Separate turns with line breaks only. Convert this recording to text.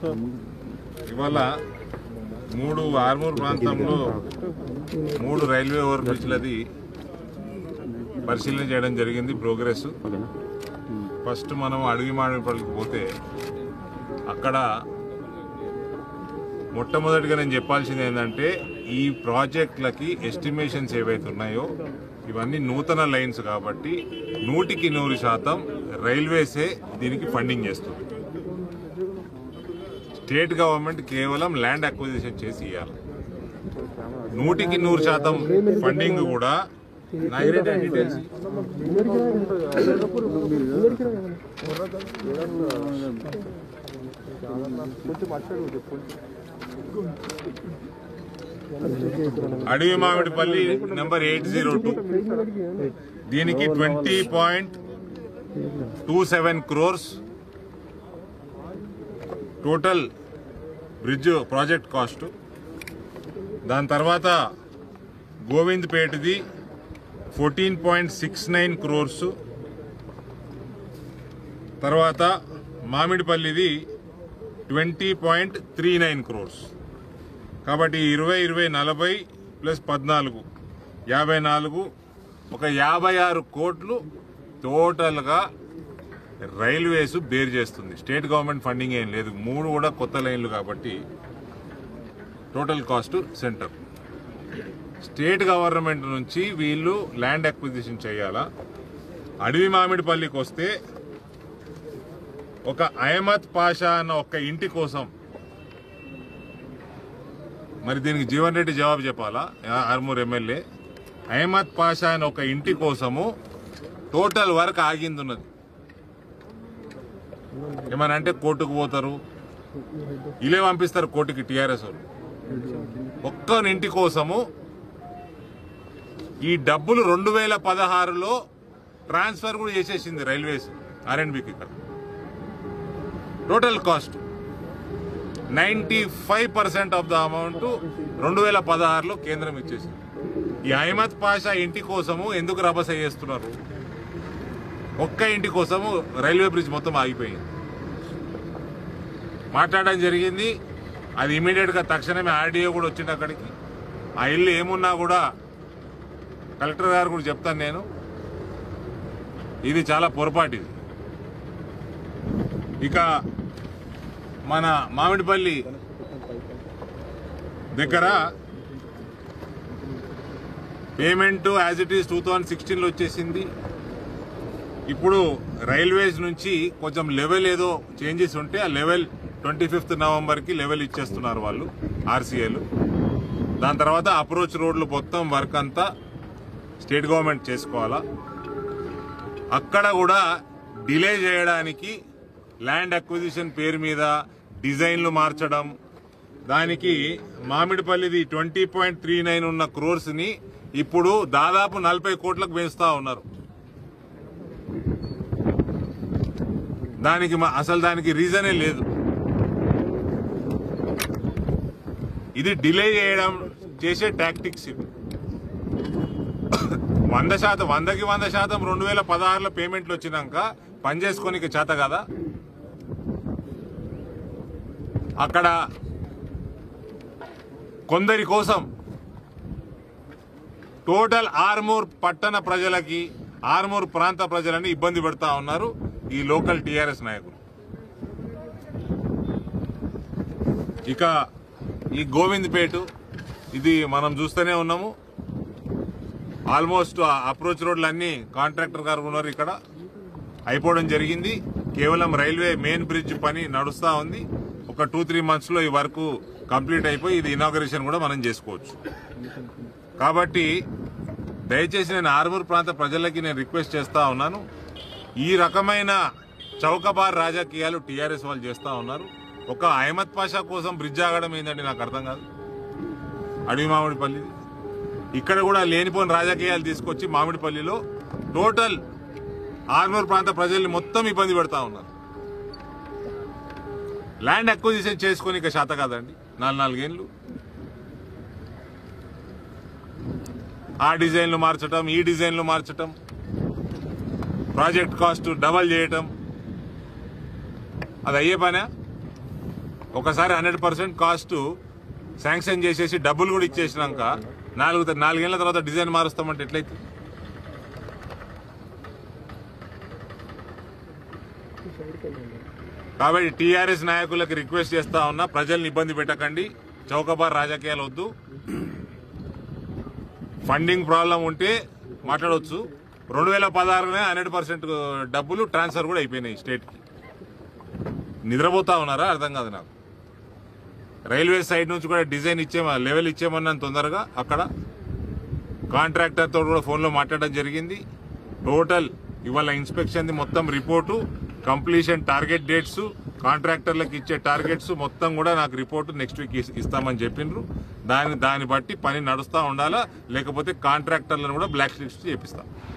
ఇవాళ మూడు ఆర్మూర్ ప్రాంతంలో మూడు రైల్వే ఓవర్ బ్రిడ్జ్లది పరిశీలన చేయడం జరిగింది ప్రోగ్రెస్ ఫస్ట్ మనం అడవి మామిడిపల్లికి పోతే అక్కడ మొట్టమొదటిగా నేను చెప్పాల్సింది ఏంటంటే ఈ ప్రాజెక్టులకి ఎస్టిమేషన్స్ ఏవైతే ఉన్నాయో ఇవన్నీ నూతన లైన్స్ కాబట్టి నూటికి నూరు శాతం రైల్వేసే దీనికి ఫండింగ్ చేస్తుంది స్టేట్ గవర్నమెంట్ కేవలం ల్యాండ్ అక్విజిషన్ చేసి ఇవ్వాలి నూటికి నూరు శాతం ఫండింగ్ కూడా నాగిరెడ్డి అని details Adavi Mamidipalli number eight zero two దీనికి twenty point two seven crores total bridge project cost దాని తర్వాత గోవింద్పేటది fourteen point six nine crores తర్వాత మామిడిపల్లిది twenty point three nine crores కాబట్టి ఇరవై ఇరవై నలభై ప్లస్ పద్నాలుగు యాభై నాలుగు ఒక యాభై ఆరు కోట్లు టోటల్గా రైల్వేస్ బేర్ చేస్తుంది స్టేట్ గవర్నమెంట్ ఫండింగ్ ఏం లేదు మూడు కూడా కొత్త లైన్లు కాబట్టి total cost centre state government నుంచి వీళ్ళు ల్యాండ్ అక్విజిషన్ చేయాలా అడవి మామిడిపల్లికి వస్తే ఒక అహ్మద్ పాషా అన్న ఒక్క ఇంటి కోసం మరి దీనికి జీవన్ రెడ్డి జవాబు చెప్పాలా ఆ- ఆర్మూర్ ఎమ్మెల్యే అహ్మద్ పాషా అనే ఒక ఇంటి కోసము టోటల్ వర్క్ ఆగింది ఉన్నది ఏమని అంటే కోర్టుకు పోతారు ఇలే పంపిస్తారు కోర్టుకి టీఆర్ఎస్ వాళ్ళు ఒక్క ఇంటి కోసము ఈ డబ్బులు రెండు వేల పదహారులో ట్రాన్స్ఫర్ కూడా చేసేసింది రైల్వేస్ ఆర్ఎండ్బికి ఇక్కడ total cost ninety five percent of the amount రెండు వేల పదహారులో కేంద్రం ఇచ్చేసింది ఈ అహ్మద్ పాషా ఇంటి కోసము ఎందుకు రభస చేస్తున్నారు ఒక్క ఇంటి కోసము రైల్వే బ్రిడ్జ్ మొత్తం ఆగిపోయింది మాట్లాడడం జరిగింది అది ఇమీడియట్ గా తక్షణమే ఆర్డీఓ కూడా వచ్చింది అక్కడికి ఆ ఇల్లు ఏమున్నా కూడా కలెక్టర్ గారు కూడా చెప్తాను నేను ఇది చాలా పొరపాటు ఇది ఇక మన మామిడిపల్లి దగ్గర payment as it is two thousand సిక్స్టీన్లో వచ్చేసింది ఇప్పుడు రైల్వేస్ నుంచి కొంచెం లెవెల్ ఏదో చేంజెస్ ఉంటే ఆ లెవెల్ ట్వంటీ ఫిఫ్త్ నవంబర్కి లెవెల్ ఇచ్చేస్తున్నారు వాళ్ళు ఆర్సీఏలు దాని తర్వాత అప్రోచ్ రోడ్లు మొత్తం వర్క్ అంతా స్టేట్ గవర్నమెంట్ చేసుకోవాలా అక్కడ కూడా డిలే చేయడానికి ల్యాండ్ అక్విజిషన్ పేరు మీద డిజైన్లు మార్చడం దానికి మామిడిపల్లిది ట్వంటీ పాయింట్ త్రీ నైన్ ఉన్న క్రోర్స్ ని ఇప్పుడు దాదాపు నలభై కోట్లకు పెంచుతా ఉన్నారు దానికి మా- అసలు దానికి రీజనే లేదు ఇది డిలే చేయడం చేసే టాక్టిక్స్ ఇవి వంద శాతం వందకి వంద శాతం రెండు వేల పదహారులో పేమెంట్లు వచ్చినాక పని చేసుకోనికి చేత కదా అక్కడ కొందరి కోసం టోటల్ ఆర్మూర్ పట్టణ ప్రజలకి ఆర్మూర్ ప్రాంత ప్రజలని ఇబ్బంది పెడతా ఉన్నారు ఈ లోకల్ టిఆర్ఎస్ నాయకులు ఇక ఈ గోవింద్పేట ఇది మనం చూస్తూనే ఉన్నాము ఆల్మోస్ట్ అప్రోచ్ రోడ్లు అన్ని కాంట్రాక్టర్ గారు ఉన్నారు ఇక్కడ అయిపోవడం జరిగింది కేవలం రైల్వే మెయిన్ బ్రిడ్జ్ పని నడుస్తా ఉంది ఒక టూ త్రీ మంత్స్ లో ఈ వర్క్ కంప్లీట్ అయిపోయి ఇది ఇనాగరేషన్ కూడా మనం చేసుకోవచ్చు కాబట్టి దయచేసి నేను ఆర్మూర్ ప్రాంత ప్రజలకి నేను రిక్వెస్ట్ చేస్తా ఉన్నాను ఈ రకమైన చౌకబార్ రాజకీయాలు టీఆర్ఎస్ వాళ్ళు చేస్తా ఉన్నారు ఒక అహ్మద్ పాషా కోసం బ్రిడ్జ్ ఆగడం ఏంటంటే నాకు అర్థం కాదు అడవి మామిడిపల్లి ఇక్కడ కూడా లేనిపోని రాజకీయాలు తీసుకొచ్చి మామిడిపల్లిలో టోటల్ ఆర్మూర్ ప్రాంత ప్రజల్ని మొత్తం ఇబ్బంది పెడతా ఉన్నారు ల్యాండ్ అక్విజిషన్ చేసుకొని ఇక శాత కాదండి నాలుగు నాలుగేళ్ళు ఆ డిజైన్లు మార్చటం ఈ డిజైన్లు మార్చటం ప్రాజెక్ట్ కాస్ట్ డబల్ చేయటం అది అయ్యే పనా ఒకసారి హండ్రెడ్ పర్సెంట్ కాస్ట్ శాంక్షన్ చేసేసి డబ్బులు కూడా ఇచ్చేసినాక నాలుగు నాలుగేళ్ల తర్వాత డిజైన్ మారుస్తామంటే ఎట్లయితే కాబట్టి టీఆర్ఎస్ నాయకులకు రిక్వెస్ట్ చేస్తా ఉన్నా ప్రజల్ని ఇబ్బంది పెట్టకండి చౌకబార్ రాజకీయాలు వద్దు ఫండింగ్ ప్రాబ్లం ఉంటే మాట్లాడవచ్చు రెండు వేల పదహారునే హండ్రెడ్ పర్సెంట్ డబ్బులు ట్రాన్స్ఫర్ కూడా అయిపోయినాయి స్టేట్కి నిద్రపోతా ఉన్నారా అర్థం కాదు నాకు రైల్వే సైడ్ నుంచి కూడా డిజైన్ ఇచ్చేమ లెవెల్ ఇచ్చేమన్నాను తొందరగా అక్కడ కాంట్రాక్టర్ తో కూడా ఫోన్లో మాట్లాడడం జరిగింది టోటల్ ఇవాళ ఇన్స్పెక్షన్ మొత్తం రిపోర్టు కంప్లీషన్ టార్గెట్ డేట్స్ కాంట్రాక్టర్లకు ఇచ్చే టార్గెట్స్ మొత్తం కూడా నాకు రిపోర్టు నెక్స్ట్ వీక్ ఇస్- ఇస్తామని చెప్పిండ్రు దాని దాన్ని బట్టి పని నడుస్తూ ఉండాలా లేకపోతే కాంట్రాక్టర్లను కూడా బ్లాక్ లిస్ట్ చేపిస్తాం